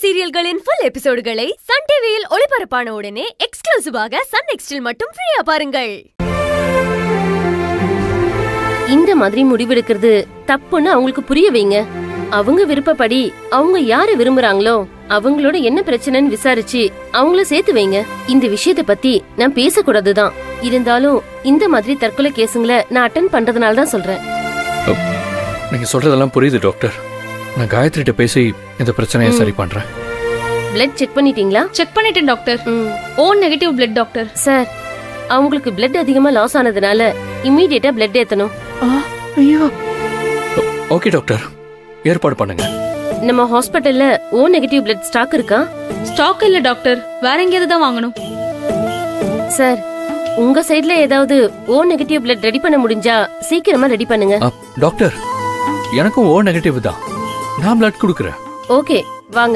சீரியல்களின் full எபிசோடுகளை Sun டிவியில் ஒளிபரப்பான உடனே எக்ஸ்க்ளூசிவாக சன் நெக்ஸ்டில் மட்டும் ஃப்ரீயா பாருங்கள் இந்த மாதிரி முடிவெடுக்கிறது தப்புன்னு அவங்களுக்கு புரிய வைங்க அவங்க விருப்பப்படி அவங்க யாரை விரும்புறாங்களோ அவங்களோட என்ன பிரச்சனைன்னு விசாரிச்சு அவங்கள சேர்த்து வைங்க இந்த விஷயத்த பத்தி நான் பேசக்கூடாதுதான் இருந்தாலும் இந்த மாதிரி தற்கொலை கேஸுங்களை நான் அட்டன் பண்றதுனால தான் சொல்றேன் நீங்க சொல்றதெல்லாம் புரியுது டாக்டர் நான் காயத்ரிட்ட பேசி இந்த பிரச்சனையை ம். சரி பண்றேன் பிளட் செக் பண்ணிட்டீங்களா செக் பண்ணிட்டேன் டாக்டர் ம். O negative blood doctor sir அவங்களுக்கு பிளட் அதிகமா லாஸ் ஆனதுனால இம்மீடியட்டா பிளட் ஏத்தணும் ஐயோ ஓகே டாக்டர் ஏற்பாடு பண்ணுங்க நம்ம ஹாஸ்பிட்டல்ல ஓ நெகட்டிவ் பிளட் ஸ்டாக் இருக்கா ஸ்டாக் இல்ல டாக்டர் வேற எங்கேயாவது தான் வாங்கணும் சார் உங்க சைடுல ஏதாவது ஓ நெகட்டிவ் பிளட் ரெடி பண்ண முடிஞ்சா சீக்கிரமா ரெடி பண்ணுங்க ஆ, டாக்டர் எனக்கும் ஓ நெகட்டிவ் தான் நான் பிளட் கொடுக்குறேன் ஓகே வாங்க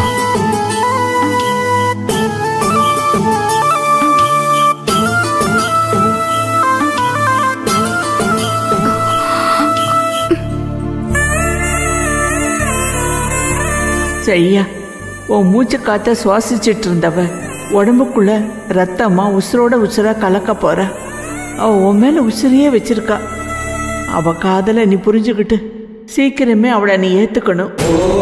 சரியா உன் மூச்சு காத்த சுவாசிச்சிட்டு இருந்தவ உடம்புக்குள்ள ரத்தமா உசுரோட உசுரா கலக்க போற அவ உன் மேல உசுரையே வச்சிருக்கா அவ காதல நீ புரிஞ்சுக்கிட்டு சீக்கிரமே அவளை நீ ஏத்துக்கணும்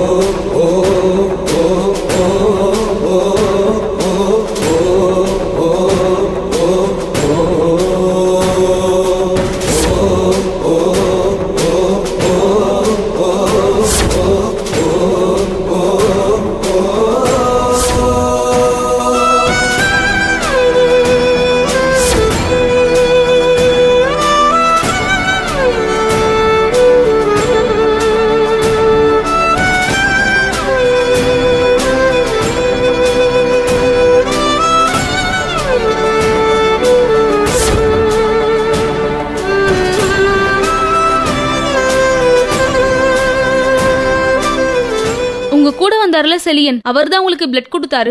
உங்க கூட வந்தாருல செலியன் அவர் தான் உங்களுக்கு பிளட் கொடுத்தாரு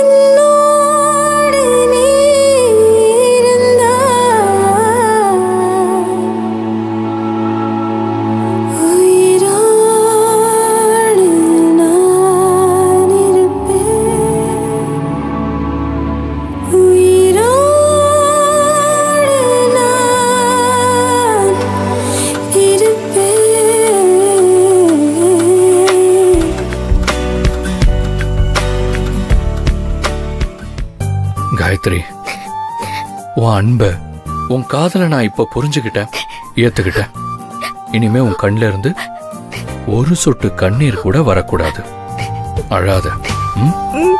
காயத்ரி உன் அன்ப உன் காதலை நான் இப்ப புரிஞ்சுக்கிட்டேன் ஏத்துக்கிட்டேன் இனிமே உன் கண்ல இருந்து ஒரு சொட்டு கண்ணீர் கூட வரக்கூடாது அழாத ம்?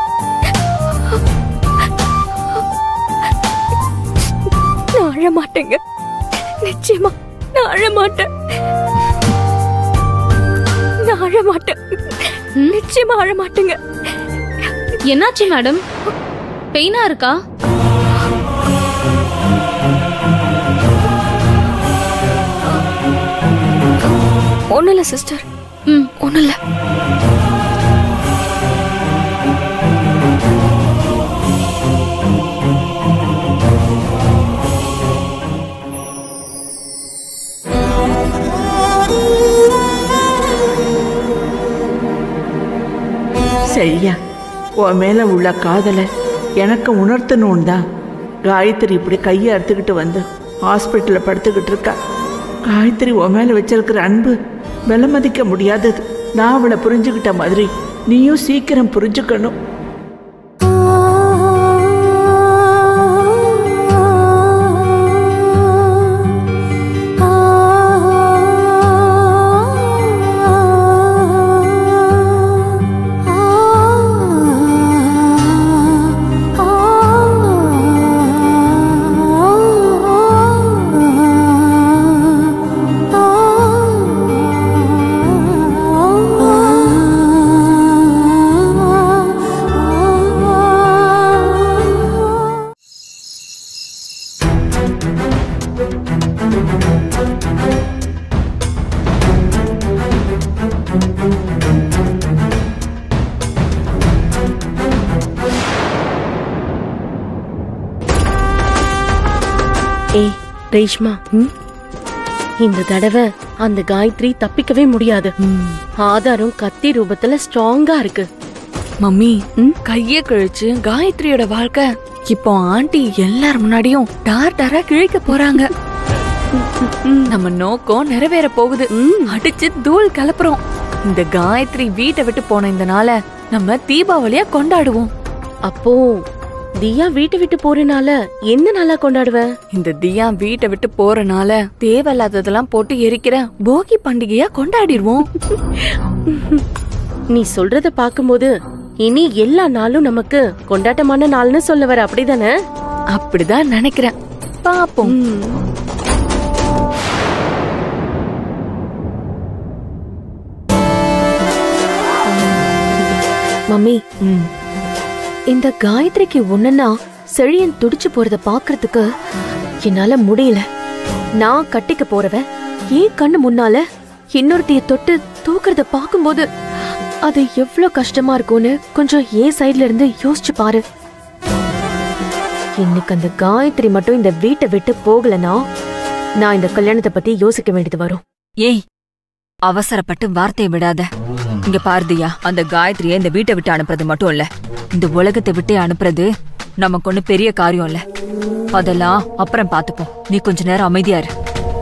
நான் அழ மாட்டேங்க நிச்சயமா நான் அழ மாட்டேன் நான் அழ மாட்டேன் நிச்சயமா அழ மாட்டேங்க என்னாச்சு மேடம் பெயினா இருக்கா ஒண்ணும் இல்ல சிஸ்டர் ம் ஒண்ணும் இல்ல சரியா உன் மேல உள்ள காதலை எனக்கு உணர்த்தணும் தான் காயத்ரி இப்படி கையை அறுத்துக்கிட்டு வந்து ஹாஸ்பிட்டலில் படுத்துக்கிட்டு இருக்கா காயத்ரி உன் மேல வச்சிருக்கிற அன்பு விலை மதிக்க முடியாதது நான் அவளை புரிஞ்சுக்கிட்ட மாதிரி நீயும் சீக்கிரம் புரிஞ்சுக்கணும் ஏய் ரேஷ்மா இந்த தடவை அந்த காயத்ரி தப்பிக்கவே முடியாது ஆதாரம் கத்தி ரூபத்துல ஸ்ட்ராங்கா இருக்கு மம்மி கைய கிழிச்சு காயத்ரியோட வாழ்க்கை இப்போ ஆண்டி எல்லார் முன்னாடியும் டார் டாரா கிழிக்க போறாங்க நம்ம நோக்கம் நிறைவேற போகுது அடிச்சு தூள் கிளப்புறோம் இந்த காயத்ரி வீட்டை விட்டு போன இந்த நாள நம்ம தீபாவளியா கொண்டாடுவோம் அப்போ தியா வீட்டை விட்டு போறனால என்ன நாளா கொண்டாடுவ இந்த தியா வீட்டை விட்டு போறனால தேவையில்லாததெல்லாம் போட்டு எரிக்கிற போகி பண்டிகையா கொண்டாடிடுவோம் நீ சொல்றத பாக்கும்போது இனி எல்லா நாளும் நமக்கு கொண்டாட்டமான நாள்னு சொல்ல வர அப்படிதானே அப்படிதான் நினைக்கிறேன் பாப்போம் மம்மி இந்த காயத்ரிக்கு ஒண்ணுன்னா செழியன் துடிச்சு போறத பாக்குறதுக்கு என்னால முடியல நான் கட்டிக்க போறவ ஏன் கண்ணு முன்னால இன்னொருத்தைய தொட்டு தூக்குறத பாக்கும்போது அது எவ்வளவு கஷ்டமா இருக்கும்னு கொஞ்சம் ஏன் சைடுல இருந்து யோசிச்சு பாரு இன்னைக்கு அந்த காயத்ரி மட்டும் இந்த வீட்டை விட்டு போகலனா நான் இந்த கல்யாணத்தை பத்தி யோசிக்க வேண்டியது வரும் ஏய் அவசரப்பட்டு வார்த்தையை விடாத இங்க பாரதியா அந்த காயத்ரியை இந்த வீட்டை விட்டு அனுப்புறது மட்டும் இல்ல இந்த உலகத்தை விட்டு அனுப்புறது நமக்கு ஒண்ணு பெரிய காரியம் இல்ல அதெல்லாம் அப்புறம் பாத்துப்போம் நீ கொஞ்ச நேரம் அமைதியா இரு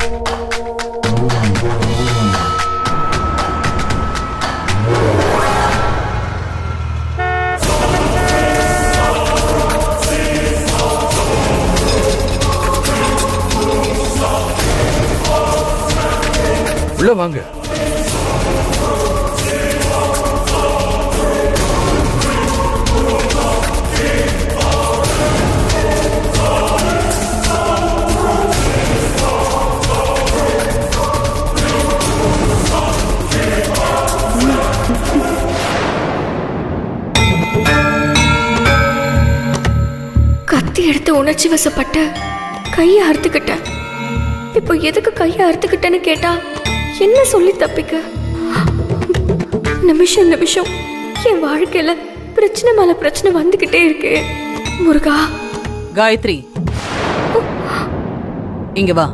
உள்ள வாங்க கத்தி எடுத்து உணர்ச்சி வசப்பட்டு கையை அறுத்துக்கிட்டேன் இப்போ எதுக்கு கையை அறுத்துக்கிட்டேன்னு கேட்டா என்ன சொல்லி தப்பிக்க நிமிஷம் நிமிஷம் என் வாழ்க்கையில பிரச்சனை மேல பிரச்சனை வந்துகிட்டே இருக்கு முருகா காயத்ரி இங்க வா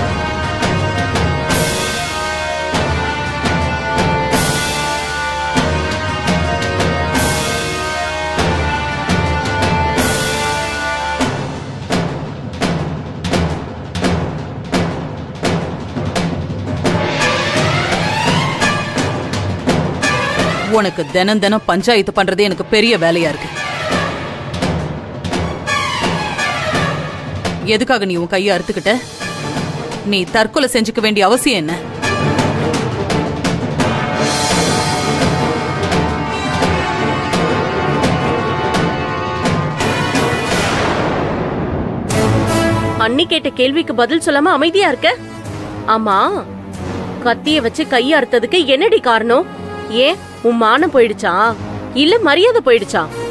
உனக்கு தினம் தினம் பஞ்சாயத்து பண்றது எனக்கு பெரிய வேலையா இருக்கு எதுக்காக நீ உன் கையை அறுத்துக்கிட்ட நீ தற்கொலை செஞ்சுக்க வேண்டிய அவசியம் என்ன அண்ணி கேட்ட கேள்விக்கு பதில் சொல்லாம அமைதியா இருக்க ஆமா கத்திய வச்சு கைய அறுத்ததுக்கு என்னடி காரணம் ஏன் உன் மானம் போயிடுச்சா இல்ல மரியாதை போயிடுச்சா